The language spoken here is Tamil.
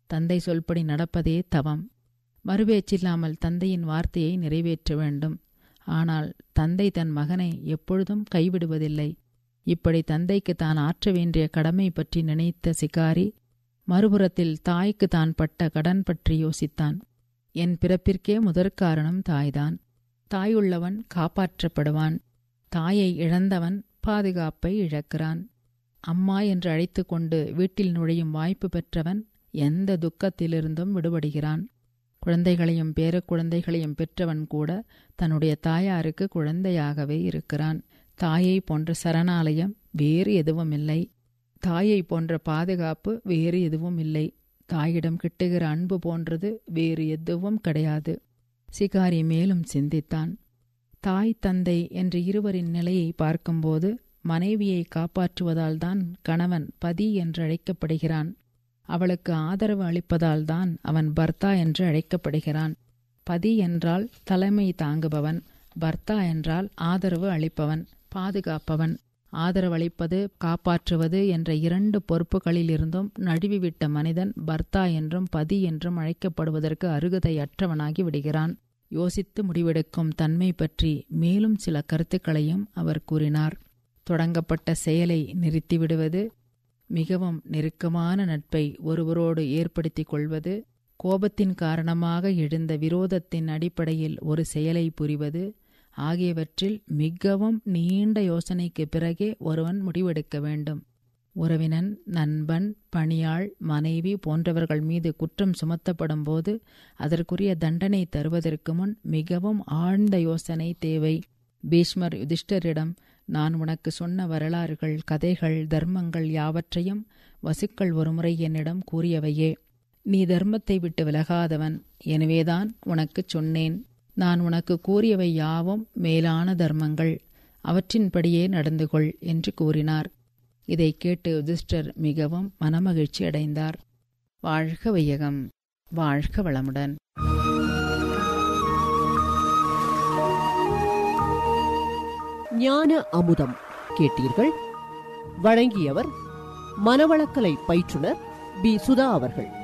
தந்தை சொல்படி நடப்பதே தவம் மறுபேச்சில்லாமல் தந்தையின் வார்த்தையை நிறைவேற்ற வேண்டும் ஆனால் தந்தை தன் மகனை எப்பொழுதும் கைவிடுவதில்லை இப்படி தந்தைக்கு தான் ஆற்ற வேண்டிய கடமை பற்றி நினைத்த சிகாரி மறுபுறத்தில் தாய்க்கு தான் பட்ட கடன் பற்றி யோசித்தான் என் பிறப்பிற்கே முதற்காரணம் தாய்தான் தாயுள்ளவன் காப்பாற்றப்படுவான் தாயை இழந்தவன் பாதுகாப்பை இழக்கிறான் அம்மா என்று அழைத்து கொண்டு வீட்டில் நுழையும் வாய்ப்பு பெற்றவன் எந்த துக்கத்திலிருந்தும் விடுபடுகிறான் குழந்தைகளையும் பேரக்குழந்தைகளையும் பெற்றவன் கூட தன்னுடைய தாயாருக்கு குழந்தையாகவே இருக்கிறான் தாயை போன்ற சரணாலயம் வேறு எதுவும் இல்லை தாயை போன்ற பாதுகாப்பு வேறு எதுவும் இல்லை தாயிடம் கிட்டுகிற அன்பு போன்றது வேறு எதுவும் கிடையாது சிகாரி மேலும் சிந்தித்தான் தாய் தந்தை என்ற இருவரின் நிலையை பார்க்கும்போது மனைவியை காப்பாற்றுவதால்தான் கணவன் பதி என்று அழைக்கப்படுகிறான் அவளுக்கு ஆதரவு அளிப்பதால்தான் அவன் பர்த்தா என்று அழைக்கப்படுகிறான் பதி என்றால் தலைமை தாங்குபவன் பர்த்தா என்றால் ஆதரவு அளிப்பவன் பாதுகாப்பவன் ஆதரவளிப்பது காப்பாற்றுவது என்ற இரண்டு பொறுப்புகளிலிருந்தும் நழுவிவிட்ட மனிதன் பர்த்தா என்றும் பதி என்றும் அழைக்கப்படுவதற்கு அருகதையற்றவனாகி விடுகிறான் யோசித்து முடிவெடுக்கும் தன்மை பற்றி மேலும் சில கருத்துக்களையும் அவர் கூறினார் தொடங்கப்பட்ட செயலை நிறுத்திவிடுவது மிகவும் நெருக்கமான நட்பை ஒருவரோடு ஏற்படுத்திக் கொள்வது கோபத்தின் காரணமாக எழுந்த விரோதத்தின் அடிப்படையில் ஒரு செயலை புரிவது ஆகியவற்றில் மிகவும் நீண்ட யோசனைக்கு பிறகே ஒருவன் முடிவெடுக்க வேண்டும் உறவினன் நண்பன் பணியாள் மனைவி போன்றவர்கள் மீது குற்றம் சுமத்தப்படும் போது அதற்குரிய தண்டனை தருவதற்கு முன் மிகவும் ஆழ்ந்த யோசனை தேவை பீஷ்மர் யுதிஷ்டரிடம் நான் உனக்கு சொன்ன வரலாறுகள் கதைகள் தர்மங்கள் யாவற்றையும் வசுக்கள் ஒருமுறை என்னிடம் கூறியவையே நீ தர்மத்தை விட்டு விலகாதவன் எனவேதான் உனக்குச் சொன்னேன் நான் உனக்கு கூறியவை யாவும் மேலான தர்மங்கள் அவற்றின்படியே நடந்து கொள் என்று கூறினார் இதை கேட்டு யுதிஷ்டர் மிகவும் மனமகிழ்ச்சி அடைந்தார் வாழ்க வையகம் வாழ்க வளமுடன் ஞான அமுதம் கேட்டீர்கள் வழங்கியவர் மனவளக்கலை பயிற்றுனர் பி சுதா அவர்கள்